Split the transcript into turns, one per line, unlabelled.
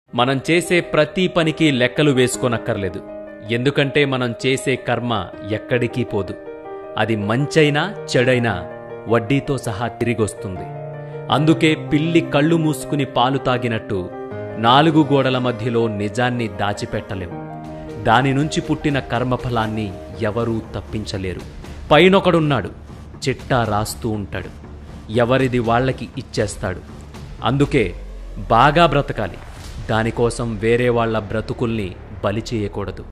మనం చేసే ప్రతి పనికి లెక్కలు వేసుకోనక్కర్లేదు ఎందుకంటే మనం చేసే కర్మ ఎక్కడికి పోదు అది మంచైనా చెడైనా వడ్డీతో సహా తిరిగొస్తుంది అందుకే పిల్లి కళ్ళు మూసుకుని పాలు తాగినట్టు నాలుగు గోడల మధ్యలో నిజాన్ని దాచిపెట్టలేం దాని నుంచి పుట్టిన కర్మఫలాన్ని ఎవరూ తప్పించలేరు పైనొకడున్నాడు చిట్టా రాస్తూ ఉంటాడు ఎవరిది వాళ్ళకి ఇచ్చేస్తాడు అందుకే బాగా బ్రతకాలి దానికోసం వేరే వాళ్ళ బ్రతుకుల్ని బలి చేయకూడదు